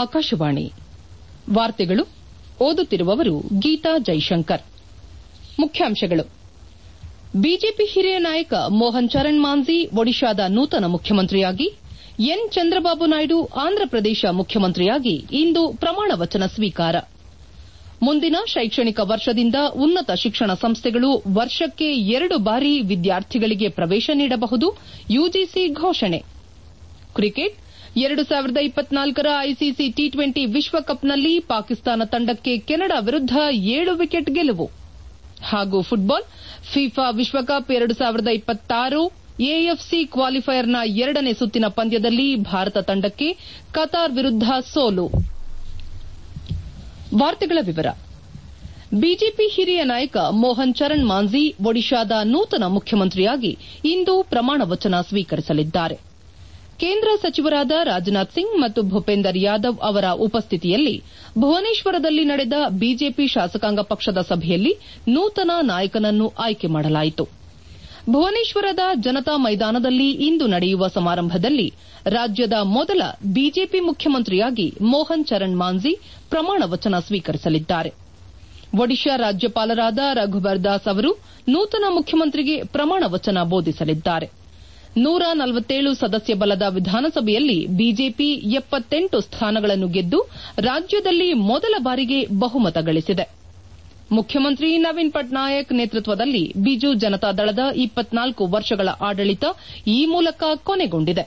ಆಕಾಶವಾಣಿ ವಾರ್ತೆಗಳು ಓದುತ್ತಿರುವವರು ಗೀತಾ ಜೈಶಂಕರ್ ಮುಖ್ಯಾಂಶಗಳು ಬಿಜೆಪಿ ಹಿರಿಯ ನಾಯಕ ಮೋಹನ್ ಚರಣ್ ಮಾಂಜಿ ಒಡಿಶಾದ ನೂತನ ಮುಖ್ಯಮಂತ್ರಿಯಾಗಿ ಎನ್ ಚಂದ್ರಬಾಬು ನಾಯ್ಡು ಆಂಧ್ರಪ್ರದೇಶ ಮುಖ್ಯಮಂತ್ರಿಯಾಗಿ ಇಂದು ಪ್ರಮಾಣ ವಚನ ಸ್ವೀಕಾರ ಮುಂದಿನ ಶೈಕ್ಷಣಿಕ ವರ್ಷದಿಂದ ಉನ್ನತ ಶಿಕ್ಷಣ ಸಂಸ್ಥೆಗಳು ವರ್ಷಕ್ಕೆ ಎರಡು ಬಾರಿ ವಿದ್ಯಾರ್ಥಿಗಳಿಗೆ ಪ್ರವೇಶ ನೀಡಬಹುದು ಯುಜಿಸಿ ಘೋಷಣೆ ಕ್ರಿಕೆಟ್ ಎರಡು ಸಾವಿರದ ಇಪ್ಪತ್ನಾಲ್ಕರ ಐಸಿಸಿ ಟಿ ಟ್ವೆಂಟಿ ವಿಶ್ವಕಪ್ನಲ್ಲಿ ಪಾಕಿಸ್ತಾನ ತಂಡಕ್ಕೆ ಕೆನಡಾ ವಿರುದ್ದ ಏಳು ವಿಕೆಟ್ ಗೆಲುವು ಹಾಗೂ ಫುಟ್ಬಾಲ್ ಫಿಫಾ ವಿಶ್ವಕಪ್ ಎರಡು ಸಾವಿರದ ಇಪ್ಪತ್ತಾರು ಎಎಫ್ಸಿ ಕ್ವಾಲಿಫೈಯರ್ನ ಎರಡನೇ ಸುತ್ತಿನ ಪಂದ್ಯದಲ್ಲಿ ಭಾರತ ತಂಡಕ್ಕೆ ಕತಾರ್ ವಿರುದ್ದ ಸೋಲು ಬಿಜೆಪಿ ಹಿರಿಯ ನಾಯಕ ಮೋಹನ್ ಚರಣ್ ಮಾಂಜಿ ಒಡಿಶಾದ ನೂತನ ಮುಖ್ಯಮಂತ್ರಿಯಾಗಿ ಇಂದು ಪ್ರಮಾಣ ವಚನ ಸ್ವೀಕರಿಸಲಿದ್ದಾರೆ ಕೇಂದ್ರ ಸಚಿವರಾದ ರಾಜನಾಥ್ ಸಿಂಗ್ ಮತ್ತು ಭೂಪೇಂದರ್ ಯಾದವ್ ಅವರ ಉಪಸ್ಥಿತಿಯಲ್ಲಿ ಭುವನೇಶ್ವರದಲ್ಲಿ ನಡೆದ ಬಿಜೆಪಿ ಶಾಸಕಾಂಗ ಪಕ್ಷದ ಸಭೆಯಲ್ಲಿ ನೂತನ ನಾಯಕನನ್ನು ಆಯ್ಕೆ ಮಾಡಲಾಯಿತು ಭುವನೇಶ್ವರದ ಜನತಾ ಮೈದಾನದಲ್ಲಿ ಇಂದು ನಡೆಯುವ ಸಮಾರಂಭದಲ್ಲಿ ರಾಜ್ಯದ ಮೊದಲ ಬಿಜೆಪಿ ಮುಖ್ಯಮಂತ್ರಿಯಾಗಿ ಮೋಹನ್ ಚರಣ್ ಮಾಂಜಿ ಪ್ರಮಾಣ ವಚನ ಸ್ವೀಕರಿಸಲಿದ್ದಾರೆ ಒಡಿಶಾ ರಾಜ್ಯಪಾಲರಾದ ರಘುಬರ್ ದಾಸ್ ಅವರು ನೂತನ ಮುಖ್ಯಮಂತ್ರಿಗೆ ಪ್ರಮಾಣ ವಚನ ಬೋಧಿಸಲಿದ್ದಾರೆ ನೂರ ನಲವತ್ತೇಳು ಸದಸ್ಯ ಬಲದ ವಿಧಾನಸಭೆಯಲ್ಲಿ ಬಿಜೆಪಿ ಎಪ್ಪತ್ತೆಂಟು ಸ್ಥಾನಗಳನ್ನು ಗೆದ್ದು ರಾಜ್ಯದಲ್ಲಿ ಮೊದಲ ಬಾರಿಗೆ ಬಹುಮತ ಗಳಿಸಿದೆ ಮುಖ್ಯಮಂತ್ರಿ ನವೀನ್ ಪಟ್ನಾಯಕ್ ನೇತೃತ್ವದಲ್ಲಿ ಬಿಜು ಜನತಾದಳದ ಇಪ್ಪತ್ನಾಲ್ಕು ವರ್ಷಗಳ ಆಡಳಿತ ಈ ಮೂಲಕ ಕೊನೆಗೊಂಡಿದೆ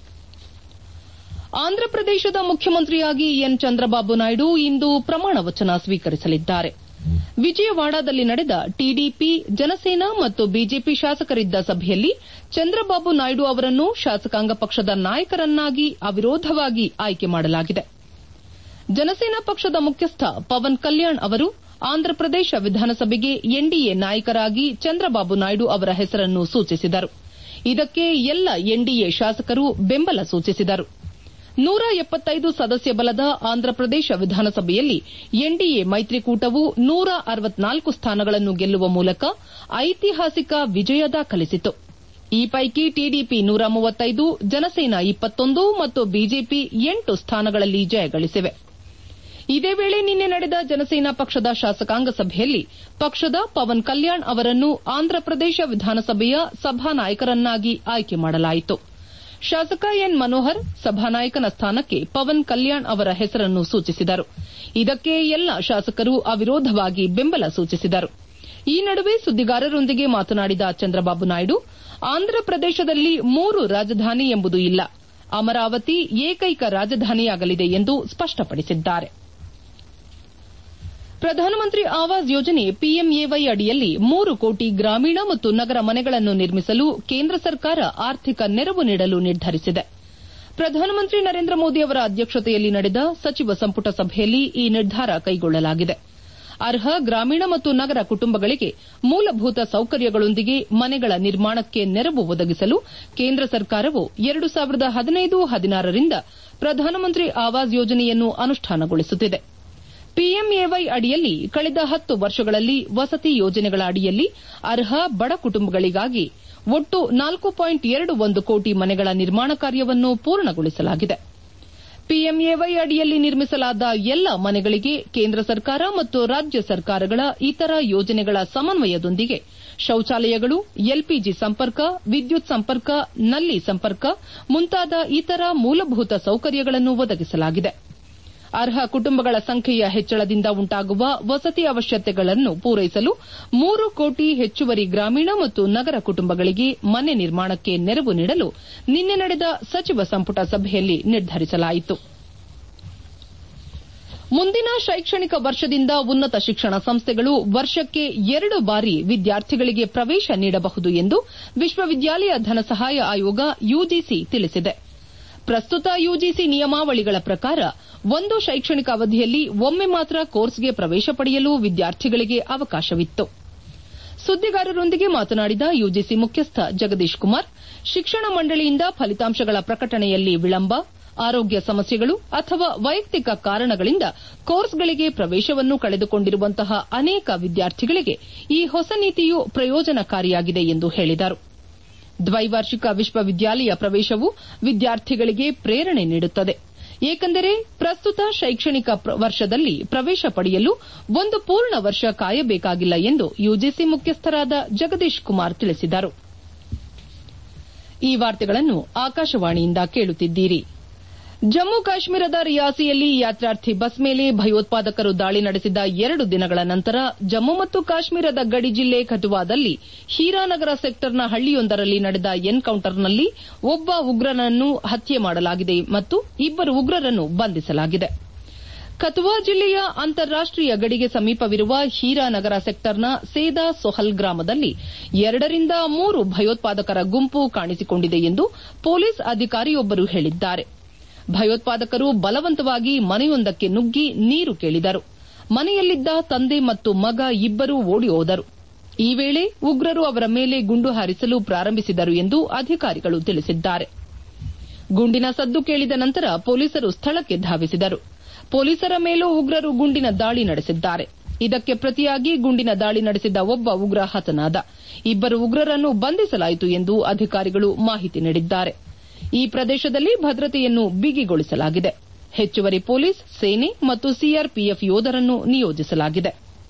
ಆಂಧ್ರಪ್ರದೇಶದ ಮುಖ್ಯಮಂತ್ರಿಯಾಗಿ ಎನ್ ಚಂದ್ರಬಾಬು ನಾಯ್ಡು ಇಂದು ಪ್ರಮಾಣ ವಚನ ಸ್ವೀಕರಿಸಲಿದ್ದಾರೆ ವಿಜಯವಾಡದಲ್ಲಿ ನಡೆದ ಟಿಡಿಪಿ ಜನಸೇನಾ ಮತ್ತು ಬಿಜೆಪಿ ಶಾಸಕರಿದ್ದ ಸಭೆಯಲ್ಲಿ ಚಂದ್ರಬಾಬು ನಾಯ್ಡು ಅವರನ್ನು ಶಾಸಕಾಂಗ ಪಕ್ಷದ ನಾಯಕರನ್ನಾಗಿ ಅವಿರೋಧವಾಗಿ ಆಯ್ಕೆ ಮಾಡಲಾಗಿದೆ ಜನಸೇನಾ ಪಕ್ಷದ ಮುಖ್ಯಸ್ಥ ಪವನ್ ಕಲ್ಯಾಣ್ ಅವರು ಆಂಧ್ರಪ್ರದೇಶ ವಿಧಾನಸಭೆಗೆ ಎನ್ಡಿಎ ನಾಯಕರಾಗಿ ಚಂದ್ರಬಾಬು ನಾಯ್ಡು ಅವರ ಹೆಸರನ್ನು ಸೂಚಿಸಿದರು ಇದಕ್ಕೆ ಎಲ್ಲ ಎನ್ಡಿಎ ಶಾಸಕರು ಬೆಂಬಲ ಸೂಚಿಸಿದರು ನೂರ ಎಪ್ಪತ್ತೈದು ಸದಸ್ಯ ಬಲದ ಆಂಧ್ರಪ್ರದೇಶ ವಿಧಾನಸಭೆಯಲ್ಲಿ ಎನ್ಡಿಎ ಮೈತ್ರಿಕೂಟವು ನೂರ ಅರವತ್ನಾಲ್ಕು ಸ್ಥಾನಗಳನ್ನು ಗೆಲ್ಲುವ ಮೂಲಕ ಐತಿಹಾಸಿಕ ವಿಜಯ ದಾಖಲಿಸಿತು ಈ ಪೈಕಿ ಟಿಡಿಪಿ ನೂರ ಮೂವತ್ತೈದು ಜನಸೇನಾ ಇಪ್ಪತ್ತೊಂದು ಮತ್ತು ಬಿಜೆಪಿ ಎಂಟು ಸ್ಥಾನಗಳಲ್ಲಿ ಜಯಗಳಿಸಿವೆ ಇದೇ ವೇಳೆ ನಿನ್ನೆ ನಡೆದ ಜನಸೇನಾ ಪಕ್ಷದ ಶಾಸಕಾಂಗ ಸಭೆಯಲ್ಲಿ ಪಕ್ಷದ ಪವನ್ ಕಲ್ಯಾಣ್ ಅವರನ್ನು ಆಂಧ್ರಪ್ರದೇಶ ವಿಧಾನಸಭೆಯ ಸಭಾನಾಯಕರನ್ನಾಗಿ ಆಯ್ಕೆ ಮಾಡಲಾಯಿತು ಶಾಸಕ ಎನ್ ಮನೋಹರ್ ಸಭಾನಾಯಕನ ಸ್ಥಾನಕ್ಕೆ ಪವನ್ ಕಲ್ಯಾಣ್ ಅವರ ಹೆಸರನ್ನು ಸೂಚಿಸಿದರು ಇದಕ್ಕೆ ಎಲ್ಲ ಶಾಸಕರು ಅವಿರೋಧವಾಗಿ ಬೆಂಬಲ ಸೂಚಿಸಿದರು ಈ ನಡುವೆ ಸುದ್ದಿಗಾರರೊಂದಿಗೆ ಮಾತನಾಡಿದ ಚಂದ್ರಬಾಬು ನಾಯ್ಡು ಆಂಧ್ರಪ್ರದೇಶದಲ್ಲಿ ಮೂರು ರಾಜಧಾನಿ ಎಂಬುದು ಇಲ್ಲ ಅಮರಾವತಿ ಏಕೈಕ ರಾಜಧಾನಿಯಾಗಲಿದೆ ಎಂದು ಸ್ಪಷ್ಟಪಡಿಸಿದ್ದಾರೆ ಪ್ರಧಾನಮಂತ್ರಿ ಆವಾಸ್ ಯೋಜನೆ ಪಿಎಂಎವೈ ಅಡಿಯಲ್ಲಿ ಮೂರು ಕೋಟಿ ಗ್ರಾಮೀಣ ಮತ್ತು ನಗರ ಮನೆಗಳನ್ನು ನಿರ್ಮಿಸಲು ಕೇಂದ್ರ ಸರ್ಕಾರ ಆರ್ಥಿಕ ನೆರವು ನೀಡಲು ನಿರ್ಧರಿಸಿದೆ ಪ್ರಧಾನಮಂತ್ರಿ ನರೇಂದ್ರ ಮೋದಿ ಅವರ ಅಧ್ಯಕ್ಷತೆಯಲ್ಲಿ ನಡೆದ ಸಚಿವ ಸಂಪುಟ ಸಭೆಯಲ್ಲಿ ಈ ನಿರ್ಧಾರ ಕೈಗೊಳ್ಳಲಾಗಿದೆ ಅರ್ಹ ಗ್ರಾಮೀಣ ಮತ್ತು ನಗರ ಕುಟುಂಬಗಳಿಗೆ ಮೂಲಭೂತ ಸೌಕರ್ಯಗಳೊಂದಿಗೆ ಮನೆಗಳ ನಿರ್ಮಾಣಕ್ಕೆ ನೆರವು ಒದಗಿಸಲು ಕೇಂದ್ರ ಸರ್ಕಾರವು ಎರಡು ಸಾವಿರದ ಹದಿನೈದು ಹದಿನಾರರಿಂದ ಪ್ರಧಾನಮಂತ್ರಿ ಆವಾಸ್ ಯೋಜನೆಯನ್ನು ಅನುಷ್ಠಾನಗೊಳಿಸುತ್ತಿದೆ ಪಿಎಂಎವೈ ಅಡಿಯಲ್ಲಿ ಕಳೆದ ಹತ್ತು ವರ್ಷಗಳಲ್ಲಿ ವಸತಿ ಯೋಜನೆಗಳ ಅಡಿಯಲ್ಲಿ ಅರ್ಹ ಬಡ ಕುಟುಂಬಗಳಿಗಾಗಿ ಒಟ್ಟು ನಾಲ್ಕು ಪಾಯಿಂಟ್ ಎರಡು ಒಂದು ಕೋಟಿ ಮನೆಗಳ ನಿರ್ಮಾಣ ಕಾರ್ಯವನ್ನು ಪೂರ್ಣಗೊಳಿಸಲಾಗಿದೆ ಪಿಎಂಎವೈ ಅಡಿಯಲ್ಲಿ ನಿರ್ಮಿಸಲಾದ ಎಲ್ಲ ಮನೆಗಳಿಗೆ ಕೇಂದ್ರ ಸರ್ಕಾರ ಮತ್ತು ರಾಜ್ಯ ಸರ್ಕಾರಗಳ ಇತರ ಯೋಜನೆಗಳ ಸಮನ್ವಯದೊಂದಿಗೆ ಶೌಚಾಲಯಗಳು ಎಲ್ಪಿಜಿ ಸಂಪರ್ಕ ವಿದ್ಯುತ್ ಸಂಪರ್ಕ ನಲ್ಲಿ ಸಂಪರ್ಕ ಮುಂತಾದ ಇತರ ಮೂಲಭೂತ ಸೌಕರ್ಯಗಳನ್ನು ಒದಗಿಸಲಾಗಿದೆ ಅರ್ಹ ಕುಟುಂಬಗಳ ಸಂಖ್ಯೆಯ ಹೆಚ್ಚಳದಿಂದ ಉಂಟಾಗುವ ವಸತಿ ಅವಶ್ಯಕತೆಗಳನ್ನು ಪೂರೈಸಲು ಮೂರು ಕೋಟಿ ಹೆಚ್ಚುವರಿ ಗ್ರಾಮೀಣ ಮತ್ತು ನಗರ ಕುಟುಂಬಗಳಿಗೆ ಮನೆ ನಿರ್ಮಾಣಕ್ಕೆ ನೆರವು ನೀಡಲು ನಿನ್ನೆ ನಡೆದ ಸಚಿವ ಸಂಪುಟ ಸಭೆಯಲ್ಲಿ ನಿರ್ಧರಿಸಲಾಯಿತು ಮುಂದಿನ ಶೈಕ್ಷಣಿಕ ವರ್ಷದಿಂದ ಉನ್ನತ ಶಿಕ್ಷಣ ಸಂಸ್ಥೆಗಳು ವರ್ಷಕ್ಕೆ ಎರಡು ಬಾರಿ ವಿದ್ಯಾರ್ಥಿಗಳಿಗೆ ಪ್ರವೇಶ ನೀಡಬಹುದು ಎಂದು ವಿಶ್ವವಿದ್ಯಾಲಯ ಧನಸಹಾಯ ಆಯೋಗ ಯುಜಿಸಿ ತಿಳಿಸಿದೆ ಪ್ರಸ್ತುತ ಯುಜಿಸಿ ನಿಯಮಾವಳಿಗಳ ಪ್ರಕಾರ ಒಂದು ಶೈಕ್ಷಣಿಕ ಅವಧಿಯಲ್ಲಿ ಒಮ್ಮೆ ಮಾತ್ರ ಕೋರ್ಸ್ಗೆ ಪ್ರವೇಶ ಪಡೆಯಲು ವಿದ್ಯಾರ್ಥಿಗಳಿಗೆ ಅವಕಾಶವಿತ್ತು ಸುದ್ದಿಗಾರರೊಂದಿಗೆ ಮಾತನಾಡಿದ ಯುಜಿಸಿ ಮುಖ್ಯಸ್ಥ ಜಗದೀಶ್ ಕುಮಾರ್ ಶಿಕ್ಷಣ ಮಂಡಳಿಯಿಂದ ಫಲಿತಾಂಶಗಳ ಪ್ರಕಟಣೆಯಲ್ಲಿ ವಿಳಂಬ ಆರೋಗ್ಯ ಸಮಸ್ಯೆಗಳು ಅಥವಾ ವೈಯಕ್ತಿಕ ಕಾರಣಗಳಿಂದ ಕೋರ್ಸ್ಗಳಿಗೆ ಪ್ರವೇಶವನ್ನು ಕಳೆದುಕೊಂಡಿರುವಂತಹ ಅನೇಕ ವಿದ್ಯಾರ್ಥಿಗಳಿಗೆ ಈ ಹೊಸ ನೀತಿಯು ಪ್ರಯೋಜನಕಾರಿಯಾಗಿದೆ ಎಂದು ಹೇಳಿದರು ದ್ವೈವಾರ್ಷಿಕ ವಿಶ್ವವಿದ್ಯಾಲಯ ಪ್ರವೇಶವು ವಿದ್ಯಾರ್ಥಿಗಳಿಗೆ ಪ್ರೇರಣೆ ನೀಡುತ್ತದೆ ಏಕೆಂದರೆ ಪ್ರಸ್ತುತ ಶೈಕ್ಷಣಿಕ ವರ್ಷದಲ್ಲಿ ಪ್ರವೇಶ ಪಡೆಯಲು ಒಂದು ಪೂರ್ಣ ವರ್ಷ ಕಾಯಬೇಕಾಗಿಲ್ಲ ಎಂದು ಯುಜಿಸಿ ಮುಖ್ಯಸ್ಥರಾದ ಜಗದೀಶ್ ಕುಮಾರ್ ತಿಳಿಸಿದರು ಈ ವಾರ್ತೆಗಳನ್ನು ಆಕಾಶವಾಣಿಯಿಂದ ಕೇಳುತ್ತಿದ್ದೀರಿ ಜಮ್ಮು ಕಾಶ್ಮೀರದ ರಿಯಾಸಿಯಲ್ಲಿ ಯಾತ್ರಾರ್ಥಿ ಬಸ್ ಮೇಲೆ ಭಯೋತ್ಪಾದಕರು ದಾಳಿ ನಡೆಸಿದ ಎರಡು ದಿನಗಳ ನಂತರ ಜಮ್ಮು ಮತ್ತು ಕಾಶ್ಮೀರದ ಗಡಿ ಜಿಲ್ಲೆ ಕಠುವಾದಲ್ಲಿ ಹೀರಾನಗರ ಸೆಕ್ಟರ್ನ ಹಳ್ಳಿಯೊಂದರಲ್ಲಿ ನಡೆದ ಎನ್ಕೌಂಟರ್ನಲ್ಲಿ ಒಬ್ಬ ಉಗ್ರನನ್ನು ಹತ್ಯೆ ಮಾಡಲಾಗಿದೆ ಮತ್ತು ಇಬ್ಬರು ಉಗ್ರರನ್ನು ಬಂಧಿಸಲಾಗಿದೆ ಕಥುವಾ ಜಿಲ್ಲೆಯ ಅಂತಾರಾಷ್ಟೀಯ ಗಡಿಗೆ ಸಮೀಪವಿರುವ ಹೀರಾನಗರ ಸೆಕ್ಟರ್ನ ಸೇದಾ ಸೊಹಲ್ ಗ್ರಾಮದಲ್ಲಿ ಎರಡರಿಂದ ಮೂರು ಭಯೋತ್ಪಾದಕರ ಗುಂಪು ಕಾಣಿಸಿಕೊಂಡಿದೆ ಎಂದು ಪೊಲೀಸ್ ಅಧಿಕಾರಿಯೊಬ್ಬರು ಹೇಳಿದ್ದಾರೆ ಭಯೋತ್ಪಾದಕರು ಬಲವಂತವಾಗಿ ಮನೆಯೊಂದಕ್ಕೆ ನುಗ್ಗಿ ನೀರು ಕೇಳಿದರು ಮನೆಯಲ್ಲಿದ್ದ ತಂದೆ ಮತ್ತು ಮಗ ಇಬ್ಬರೂ ಓಡಿ ಹೋದರು ಈ ವೇಳೆ ಉಗ್ರರು ಅವರ ಮೇಲೆ ಗುಂಡು ಹಾರಿಸಲು ಪ್ರಾರಂಭಿಸಿದರು ಎಂದು ಅಧಿಕಾರಿಗಳು ತಿಳಿಸಿದ್ದಾರೆ ಗುಂಡಿನ ಸದ್ದು ಕೇಳಿದ ನಂತರ ಪೊಲೀಸರು ಸ್ಥಳಕ್ಕೆ ಧಾವಿಸಿದರು ಪೊಲೀಸರ ಮೇಲೂ ಉಗ್ರರು ಗುಂಡಿನ ದಾಳಿ ನಡೆಸಿದ್ದಾರೆ ಇದಕ್ಕೆ ಪ್ರತಿಯಾಗಿ ಗುಂಡಿನ ದಾಳಿ ನಡೆಸಿದ ಒಬ್ಬ ಉಗ್ರ ಹತನಾದ ಇಬ್ಬರು ಉಗ್ರರನ್ನು ಬಂಧಿಸಲಾಯಿತು ಎಂದು ಅಧಿಕಾರಿಗಳು ಮಾಹಿತಿ ನೀಡಿದ್ದಾರೆ ಈ ಪ್ರದೇಶದಲ್ಲಿ ಭದ್ರತೆಯನ್ನು ಬಿಗಿಗೊಳಿಸಲಾಗಿದೆ ಹೆಚ್ಚುವರಿ ಪೊಲೀಸ್ ಸೇನೆ ಮತ್ತು ಸಿಆರ್ಪಿಎಫ್ ಯೋಧರನ್ನು ನಿಯೋಜಿಸಲಾಗಿದೆ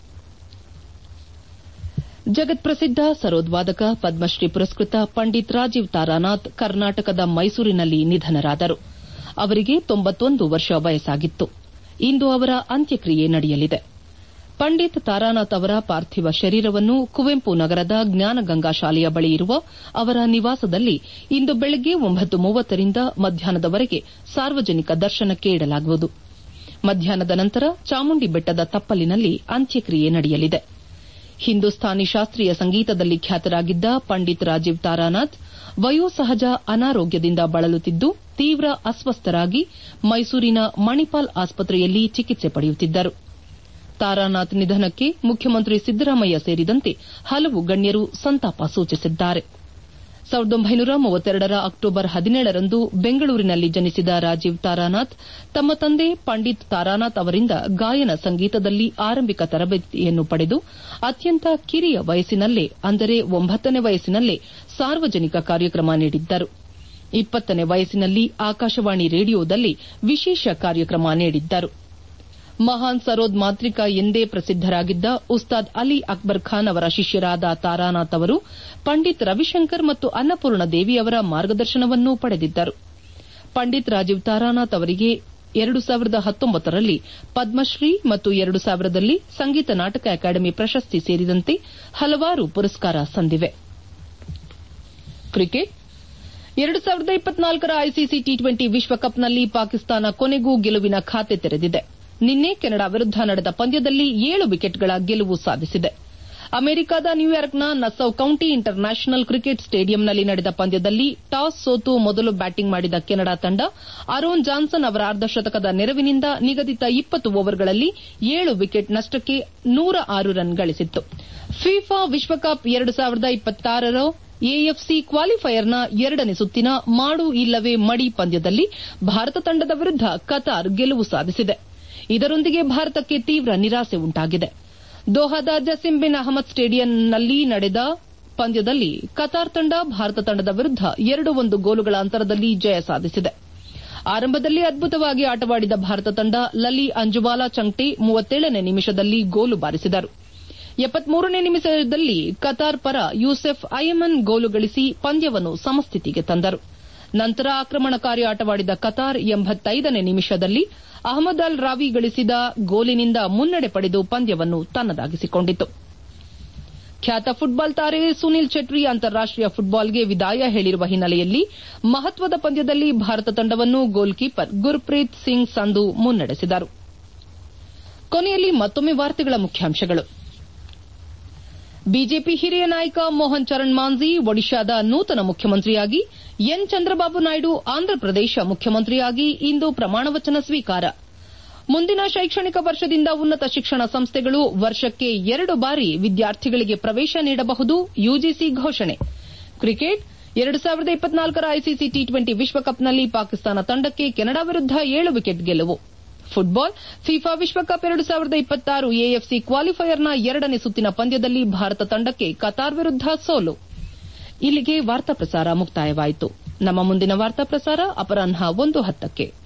ಜಗತ್ಪ್ರಸಿದ್ದ ಸರೋದ್ವಾದಕ ಪದ್ಮಶ್ರೀ ಪುರಸ್ಕೃತ ಪಂಡಿತ್ ರಾಜೀವ್ ತಾರಾನಾಥ್ ಕರ್ನಾಟಕದ ಮೈಸೂರಿನಲ್ಲಿ ನಿಧನರಾದರು ಅವರಿಗೆ ತೊಂಬತ್ತೊಂದು ವರ್ಷ ವಯಸ್ಸಾಗಿತ್ತು ಇಂದು ಅವರ ಅಂತ್ಯಕ್ರಿಯೆ ನಡೆಯಲಿದೆ ಪಂಡಿತ್ ತಾರಾನಾಥ್ ಅವರ ಪಾರ್ಥಿವ ಶರೀರವನ್ನು ಕುವೆಂಪು ನಗರದ ಜ್ಞಾನಗಂಗಾ ಶಾಲೆಯ ಬಳಿ ಇರುವ ಅವರ ನಿವಾಸದಲ್ಲಿ ಇಂದು ಬೆಳಗ್ಗೆ ಒಂಬತ್ತು ಮೂವತ್ತರಿಂದ ಮಧ್ಯಾಹ್ನದವರೆಗೆ ಸಾರ್ವಜನಿಕ ದರ್ಶನಕ್ಕೆ ಇಡಲಾಗುವುದು ಮಧ್ಯಾಹ್ನದ ನಂತರ ಚಾಮುಂಡಿ ಬೆಟ್ಟದ ತಪ್ಪಲಿನಲ್ಲಿ ಅಂತ್ಯಕ್ರಿಯೆ ನಡೆಯಲಿದೆ ಹಿಂದೂಸ್ತಾನಿ ಶಾಸ್ತ್ರೀಯ ಸಂಗೀತದಲ್ಲಿ ಖ್ಯಾತರಾಗಿದ್ದ ಪಂಡಿತ್ ರಾಜೀವ್ ತಾರಾನಾಥ್ ವಯೋಸಹಜ ಅನಾರೋಗ್ಯದಿಂದ ಬಳಲುತ್ತಿದ್ದು ತೀವ್ರ ಅಸ್ವಸ್ಥರಾಗಿ ಮೈಸೂರಿನ ಮಣಿಪಾಲ್ ಆಸ್ಪತ್ರೆಯಲ್ಲಿ ಚಿಕಿತ್ಸೆ ಪಡೆಯುತ್ತಿದ್ದರು ತಾರಾನಾಥ್ ನಿಧನಕ್ಕೆ ಮುಖ್ಯಮಂತ್ರಿ ಸಿದ್ದರಾಮಯ್ಯ ಸೇರಿದಂತೆ ಹಲವು ಗಣ್ಯರು ಸಂತಾಪ ಸೂಚಿಸಿದ್ದಾರೆ ರ ಅಕ್ಟೋಬರ್ ಹದಿನೇಳರಂದು ಬೆಂಗಳೂರಿನಲ್ಲಿ ಜನಿಸಿದ ರಾಜೀವ್ ತಾರಾನಾಥ್ ತಮ್ಮ ತಂದೆ ಪಂಡಿತ್ ತಾರಾನಾಥ್ ಅವರಿಂದ ಗಾಯನ ಸಂಗೀತದಲ್ಲಿ ಆರಂಭಿಕ ತರಬೇತಿಯನ್ನು ಪಡೆದು ಅತ್ಯಂತ ಕಿರಿಯ ವಯಸ್ಸಿನಲ್ಲೇ ಅಂದರೆ ಒಂಬತ್ತನೇ ವಯಸ್ಸಿನಲ್ಲೇ ಸಾರ್ವಜನಿಕ ಕಾರ್ಯಕ್ರಮ ನೀಡಿದ್ದರು ಇಪ್ಪತ್ತನೇ ವಯಸ್ಸಿನಲ್ಲಿ ಆಕಾಶವಾಣಿ ರೇಡಿಯೋದಲ್ಲಿ ವಿಶೇಷ ಕಾರ್ಯಕ್ರಮ ನೀಡಿದ್ದರು ಮಹಾನ್ ಸರೋದ್ ಮಾತ್ರಿಕಾ ಎಂದೇ ಪ್ರಸಿದ್ದರಾಗಿದ್ದ ಉಸ್ತಾದ್ ಅಲಿ ಅಕ್ಬರ್ ಖಾನ್ ಅವರ ಶಿಷ್ಯರಾದ ತಾರಾನಾಥ್ ಅವರು ಪಂಡಿತ್ ರವಿಶಂಕರ್ ಮತ್ತು ಅನ್ನಪೂರ್ಣ ದೇವಿಯವರ ಮಾರ್ಗದರ್ಶನವನ್ನೂ ಪಡೆದಿದ್ದರು ಪಂಡಿತ್ ರಾಜೀವ್ ತಾರಾನಾಥ್ ಅವರಿಗೆ ಎರಡು ಸಾವಿರದ ಹತ್ತೊಂಬತ್ತರಲ್ಲಿ ಪದ್ಮಶ್ರೀ ಮತ್ತು ಎರಡು ಸಾವಿರದಲ್ಲಿ ಸಂಗೀತ ನಾಟಕ ಅಕಾಡೆಮಿ ಪ್ರಶಸ್ತಿ ಸೇರಿದಂತೆ ಹಲವಾರು ಪುರಸ್ಕಾರ ಸಂದಿವೆ ಕ್ರಿಕೆಟ್ ಎರಡು ಸಾವಿರದ ಇಪ್ಪತ್ನಾಲ್ಕರ ಐಸಿಸಿ ಟಿ ಟ್ವೆಂಟಿ ವಿಶ್ವಕಪ್ನಲ್ಲಿ ಪಾಕಿಸ್ತಾನ ಕೊನೆಗೂ ಗೆಲುವಿನ ಖಾತೆ ತೆರೆದಿದೆ ನಿನ್ನೆ ಕೆನಡಾ ವಿರುದ್ದ ನಡೆದ ಪಂದ್ಯದಲ್ಲಿ ಏಳು ವಿಕೆಟ್ಗಳ ಗೆಲುವು ಸಾಧಿಸಿದೆ ಅಮೆರಿಕದ ನ್ಯೂಯಾರ್ಕ್ನ Nassau County international cricket ಸ್ಟೇಡಿಯಂನಲ್ಲಿ ನಡೆದ ಪಂದ್ಯದಲ್ಲಿ ಟಾಸ್ ಸೋತು ಮೊದಲು ಬ್ಯಾಟಿಂಗ್ ಮಾಡಿದ ಕೆನಡಾ ತಂಡ ಅರೋನ್ ಜಾನ್ಸನ್ ಅವರ ಅರ್ಧಶತಕದ ನೆರವಿನಿಂದ ನಿಗದಿತ ಇಪ್ಪತ್ತು ಓವರ್ಗಳಲ್ಲಿ ಏಳು ವಿಕೆಟ್ ನಷ್ಟಕ್ಕೆ ನೂರ ಆರು ರನ್ ಗಳಿಸಿತ್ತು ಫಿಫಾ ವಿಶ್ವಕಪ್ ಎರಡು ಸಾವಿರದ ಇಪ್ಪತ್ತಾರರ ಎಎಫ್ಸಿ ಕ್ವಾಲಿಫೈಯರ್ನ ಎರಡನೇ ಸುತ್ತಿನ ಮಾಡು ಇಲ್ಲವೇ ಮಡಿ ಪಂದ್ಯದಲ್ಲಿ ಭಾರತ ತಂಡದ ವಿರುದ್ದ ಕತಾರ್ ಗೆಲುವು ಸಾಧಿಸಿದೆ ಇದರೊಂದಿಗೆ ಭಾರತಕ್ಕೆ ತೀವ್ರ ನಿರಾಸೆ ಉಂಟಾಗಿದೆ ದೋಹಾದ ಜಸಿಂ ಬಿನ್ ಅಹಮದ್ ಸ್ಟೇಡಿಯಂನಲ್ಲಿ ನಡೆದ ಪಂದ್ಯದಲ್ಲಿ ಕತಾರ್ ತಂಡ ಭಾರತ ತಂಡದ ವಿರುದ್ದ ಎರಡು ಒಂದು ಗೋಲುಗಳ ಅಂತರದಲ್ಲಿ ಜಯ ಸಾಧಿಸಿದೆ ಆರಂಭದಲ್ಲಿ ಅದ್ಭುತವಾಗಿ ಆಟವಾಡಿದ ಭಾರತ ತಂಡ ಲಲಿ ಅಂಜುವಾಲಾ ಚಂಗ್ಟೆ ಮೂವತ್ತೇಳನೇ ನಿಮಿಷದಲ್ಲಿ ಗೋಲು ಬಾರಿಸಿದರು ಎಪ್ಪತ್ಮೂರನೇ ನಿಮಿಷದಲ್ಲಿ ಕತಾರ್ ಪರ ಯೂಸೆಫ್ ಅಯಮನ್ ಗೋಲು ಗಳಿಸಿ ಪಂದ್ಯವನ್ನು ಸಮಸ್ಥಿತಿಗೆ ತಂದರು ನಂತರ ಆಕ್ರಮಣಕಾರಿ ಆಟವಾಡಿದ ಕತಾರ್ ಎಂಬತ್ತೈದನೇ ನಿಮಿಷದಲ್ಲಿ ಅಹಮದ್ ಅಲ್ ರಾವಿ ಗಳಿಸಿದ ಗೋಲಿನಿಂದ ಮುನ್ನಡೆ ಪಡೆದು ಪಂದ್ಯವನ್ನು ತನ್ನದಾಗಿಸಿಕೊಂಡಿತು ಖ್ಯಾತ ಫುಟ್ಬಾಲ್ ತಾರೆ ಸುನಿಲ್ ಚೆಟ್ರಿ ಅಂತಾರಾಷ್ಟೀಯ ಫುಟ್ಬಾಲ್ಗೆ ವಿದಾಯ ಹೇಳಿರುವ ಹಿನ್ನೆಲೆಯಲ್ಲಿ ಮಹತ್ವದ ಪಂದ್ಯದಲ್ಲಿ ಭಾರತ ತಂಡವನ್ನು ಗೋಲ್ ಕೀಪರ್ ಗುರ್ಪ್ರೀತ್ ಸಿಂಗ್ ಸಂಧು ಮುನ್ನಡೆಸಿದರು ಕೊನೆಯಲ್ಲಿ ಮತ್ತೊಮ್ಮೆ ವಾರ್ತೆಗಳ ಮುಖ್ಯಾಂಶಗಳು ಬಿಜೆಪಿ ಹಿರಿಯ ನಾಯಕ ಮೋಹನ್ ಚರಣ್ ಮಾಂಜಿ ಒಡಿಶಾದ ನೂತನ ಮುಖ್ಯಮಂತ್ರಿಯಾಗಿ ಎನ್ ಚಂದ್ರಬಾಬು ನಾಯ್ಡು ಆಂಧ್ರಪ್ರದೇಶ ಮುಖ್ಯಮಂತ್ರಿಯಾಗಿ ಇಂದು ಪ್ರಮಾಣವಚನ ಸ್ವೀಕಾರ ಮುಂದಿನ ಶೈಕ್ಷಣಿಕ ವರ್ಷದಿಂದ ಉನ್ನತ ಶಿಕ್ಷಣ ಸಂಸ್ಥೆಗಳು ವರ್ಷಕ್ಕೆ ಎರಡು ಬಾರಿ ವಿದ್ಯಾರ್ಥಿಗಳಿಗೆ ಪ್ರವೇಶ ನೀಡಬಹುದು ಯುಜಿಸಿ ಘೋಷಣೆ ಕ್ರಿಕೆಟ್ ಎರಡು ಸಾವಿರದ ಇಪ್ಪತ್ನಾಲ್ಕರ ಐಸಿಸಿ ಟಿ ಟ್ವೆಂಟಿ ವಿಶ್ವಕಪ್ನಲ್ಲಿ ಪಾಕಿಸ್ತಾನ ತಂಡಕ್ಕೆ ಕೆನಡಾ ವಿರುದ್ದ ಏಳು ವಿಕೆಟ್ ಗೆಲುವು ಫುಟ್ಬಾಲ್ ಫಿಫಾ ವಿಶ್ವಕಪ್ ಎರಡು ಸಾವಿರದ ಇಪ್ಪತ್ತಾರು ಎಎಫ್ಸಿ ಕ್ವಾಲಿಫೈಯರ್ನ ಎರಡನೇ ಸುತ್ತಿನ ಪಂದ್ಯದಲ್ಲಿ ಭಾರತ ತಂಡಕ್ಕೆ ಕತಾರ್ ವಿರುದ್ದ ಸೋಲು ಇಲ್ಲಿಗೆ ವಾರ್ತಾ ಪ್ರಸಾರ ಮುಕ್ತಾಯವಾಯಿತು ನಮ್ಮ ಮುಂದಿನ ವಾರ್ತಾ ಪ್ರಸಾರ ಅಪರಾಹ್ನ ಒಂದು ಹತ್ತಕ್ಕೆ